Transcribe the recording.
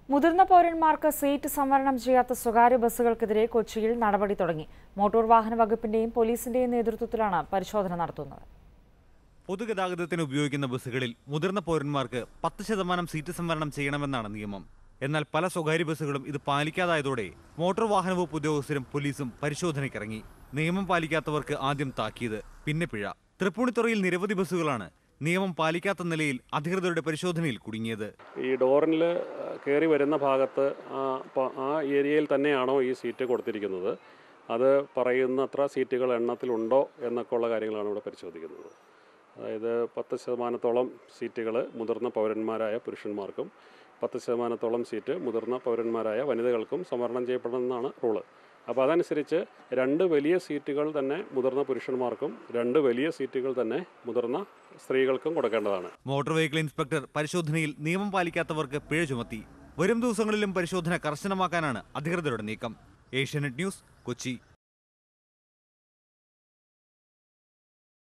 മുതിർന്ന പൗരന്മാർക്ക് സീറ്റ് സംവരണം ചെയ്യാത്ത സ്വകാര്യ ബസ്സുകൾക്കെതിരെ കൊച്ചിയിൽ നടപടി തുടങ്ങി മോട്ടോർ വാഹന വകുപ്പിന്റെയും പോലീസിന്റെയും നേതൃത്വത്തിലാണ് പരിശോധന നടത്തുന്നത് പൊതുഗതാഗതത്തിന് ഉപയോഗിക്കുന്ന ബസ്സുകളിൽ മുതിർന്ന പൗരന്മാർക്ക് പത്ത് ശതമാനം സീറ്റ് സംവരണം ചെയ്യണമെന്നാണ് നിയമം എന്നാൽ പല സ്വകാര്യ ബസ്സുകളും ഇത് പാലിക്കാതായതോടെ മോട്ടോർ വാഹന വകുപ്പ് ഉദ്യോഗസ്ഥരും പോലീസും പരിശോധനയ്ക്കിറങ്ങി നിയമം പാലിക്കാത്തവർക്ക് ആദ്യം താക്കീത് പിന്നെ പിഴ തൃപ്പൂണിത്തുറയിൽ നിരവധി ബസ്സുകളാണ് നിയമം പാലിക്കാത്ത നിലയിൽ അധികൃതരുടെ പരിശോധനയിൽ കുടുങ്ങിയത് ഈ ഡോറിൽ കയറി വരുന്ന ഭാഗത്ത് ആ പ- ആ ഏരിയയിൽ തന്നെയാണോ ഈ സീറ്റ് കൊടുത്തിരിക്കുന്നത് അത് പറയുന്നത്ര സീറ്റുകൾ എണ്ണത്തിലുണ്ടോ എന്നൊക്കെ ഉള്ള കാര്യങ്ങളാണ് ഇവിടെ പരിശോധിക്കുന്നത് അതായത് പത്ത് ശതമാനത്തോളം സീറ്റുകൾ മുതിർന്ന പൗരന്മാരായ പുരുഷന്മാർക്കും പത്ത് ശതമാനത്തോളം സീറ്റ് മുതിർന്ന പൗരന്മാരായ വനിതകൾക്കും സംവരണം ചെയ്യപ്പെടണമെന്നാണ് റൂള് അപ്പോൾ അതനുസരിച്ച് രണ്ട് വലിയ സീറ്റുകൾ തന്നെ മുതിർന്ന പുരുഷന്മാർക്കും രണ്ട് വലിയ സീറ്റുകൾ തന്നെ മുതിർന്ന സ്ത്രീകൾക്കും കൊടുക്കേണ്ടതാണ് മോട്ടോർ വെഹിക്കിൾ ഇൻസ്പെക്ടർ പരിശോധനയിൽ നിയമം പാലിക്കാത്തവർക്ക് പിഴ ചുമത്തി വരും ദിവസങ്ങളിലും പരിശോധന കർശനമാക്കാനാണ് അധികൃതരുടെ നീക്കം ഏഷ്യാനെറ്റ് ന്യൂസ് കൊച്ചി